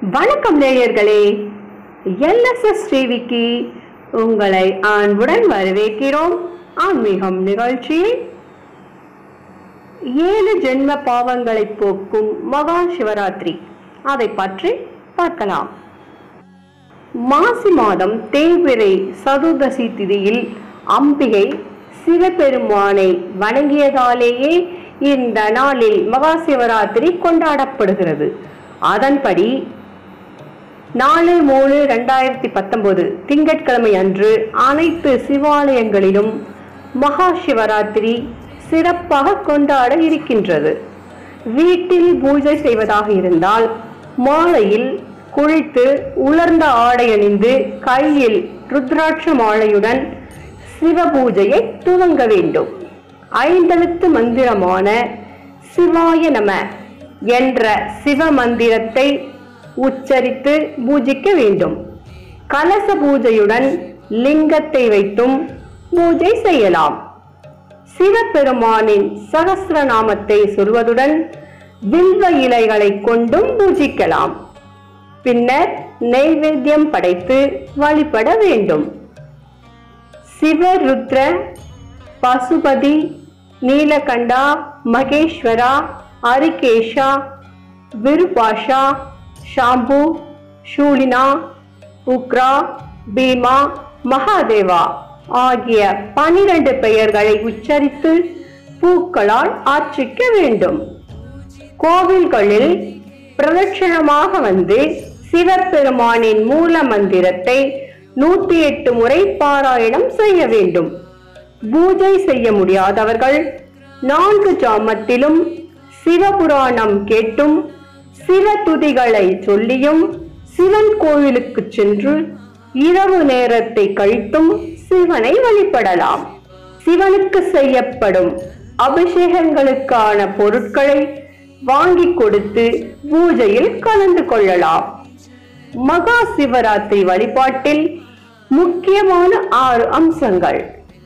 வணக்கம் நேயர்களே எல்எஸ்எஸ் டிவிக்கு உங்களை அன்புடன் வரவேற்கிறோம் ஆன்மீகம் நிகழ்ச்சியில் ஏழு ஜென்ம பாவங்களை போக்கும் மகா சிவராத்திரி அதை பற்றி பார்க்கலாம் மாசி மாதம் தேய்பிறை சதுர்தசி திதியில் அம்பிகை சிவபெருமானை வணங்கியதாலேயே இந்த நாளில் மகா சிவராத்திரி கொண்டாடப்படுகிறது அதன்படி நாலு மூணு ரெண்டாயிரத்தி பத்தொன்பது திங்கட்கிழமை அன்று அனைத்து சிவாலயங்களிலும் மகா சிவராத்திரி சிறப்பாக கொண்டாட இருக்கின்றது வீட்டில் பூஜை செய்வதாக இருந்தால் மாலையில் குளித்து உலர்ந்த ஆடை அணிந்து கையில் ருத்ராட்ச மாலையுடன் சிவ பூஜையை துவங்க வேண்டும் ஐந்தெழுத்து மந்திரமான சிவாய நம என்ற சிவ மந்திரத்தை உச்சரித்து பூஜிக்க வேண்டும் கலச பூஜையுடன் லிங்கத்தை வைத்தும் பூஜை செய்யலாம் சிவபெருமானின் சகஸ்ரநாமத்தை சொல்வதுடன் வில்வ இலைகளை கொண்டும் பூஜிக்கலாம் பின்னர் நெய்வேத்தியம் படைத்து வழிபட வேண்டும் சிவருத்ர பசுபதி நீலகண்டா மகேஸ்வரா அரிகேஷா விருபாஷா ஷாம்பு ஷூலினா உக்ரா பீமா மகாதேவா ஆகிய பனிரெண்டு பெயர்களை உச்சரித்து பூக்களால் ஆர்ச்சிக்க வேண்டும் கோவில்களில் பிரதட்சணமாக வந்து சிவபெருமானின் மூல மந்திரத்தை நூத்தி எட்டு முறை பாராயணம் செய்ய வேண்டும் பூஜை செய்ய முடியாதவர்கள் நான்கு ஜாமத்திலும் சிவபுராணம் கேட்டும் சிவ துதிகளை சொல்லியும் சிவன் கோவிலுக்கு சென்று இரவு நேரத்தை கழித்தும் சிவனை வழிபடலாம் சிவனுக்கு செய்யப்படும் அபிஷேகங்களுக்கான பொருட்களை வாங்கி கொடுத்து பூஜையில் கலந்து கொள்ளலாம் மகா சிவராத்திரி வழிபாட்டில் முக்கியமான ஆறு அம்சங்கள்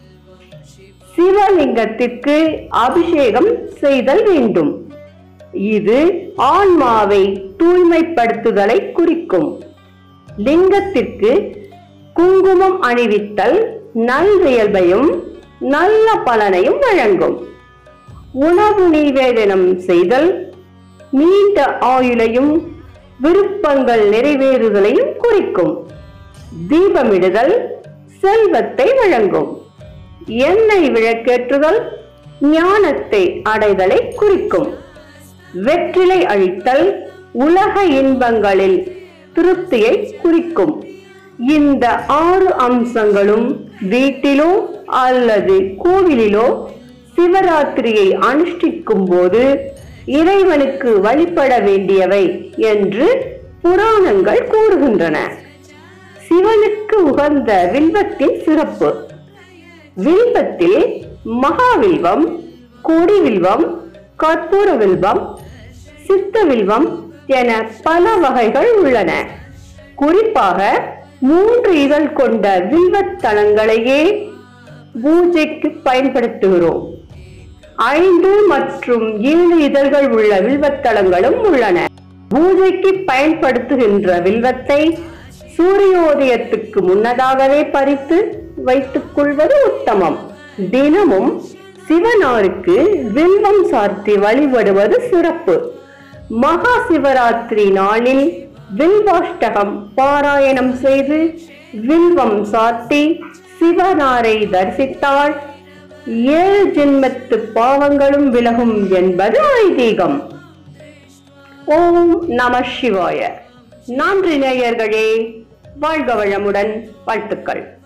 சிவலிங்கத்திற்கு அபிஷேகம் செய்தல் வேண்டும் இது ஆன்மாவை தூய்மைப்படுத்துதலை குறிக்கும் லிங்கத்திற்கு குங்குமம் அணிவித்தல் நல்வியல்பையும் நல்ல பலனையும் வழங்கும் உணவு நிவேதனம் செய்தல் நீண்ட ஆயுளையும் விருப்பங்கள் நிறைவேறுதலையும் குறிக்கும் தீபமிடுதல் செல்வத்தை வழங்கும் எண்ணெய் விளக்கேற்றுதல் ஞானத்தை அடைதலை குறிக்கும் வெற்றிலை அழித்தல் உலக இன்பங்களில் திருப்தியை குறிக்கும் இந்த ஆறு அம்சங்களும் வீட்டிலோ அல்லது கோவிலிலோ சிவராத்திரியை அனுஷ்டிக்கும் போது இறைவனுக்கு வழிபட வேண்டியவை என்று புராணங்கள் கூறுகின்றன சிவனுக்கு உகந்த வில்வத்தின் சிறப்பு வில்வத்தில் மகாவில்வம் கொடிவில்வம் கற்பூர வில்வம் சித்த வில்வம் என பல வகைகள் உள்ளன குறிப்பாக மூன்று இதழ் கொண்ட வில்வத்தலங்களையே பூஜைக்கு பயன்படுத்துகிறோம் ஐந்து மற்றும் ஏழு இதழ்கள் உள்ள வில்வத்தலங்களும் உள்ளன பூஜைக்கு பயன்படுத்துகின்ற வில்வத்தை சூரியோதயத்துக்கு முன்னதாகவே பறித்து வைத்துக் கொள்வது உத்தமம் தினமும் சிவனாருக்கு வில்வம் சார்த்தி வழிபடுவது சிறப்பு மகா சிவராத்திரி நாளில் வில்வாஷ்டகம் பாராயணம் செய்து வில்வம் சாத்தி சிவனாரை தரிசித்தால் ஏழு ஜென்மத்து பாவங்களும் விலகும் என்பது ஐதீகம் ஓம் நம சிவாய நன்றி நேயர்களே வாழ்க வளமுடன் வாழ்த்துக்கள்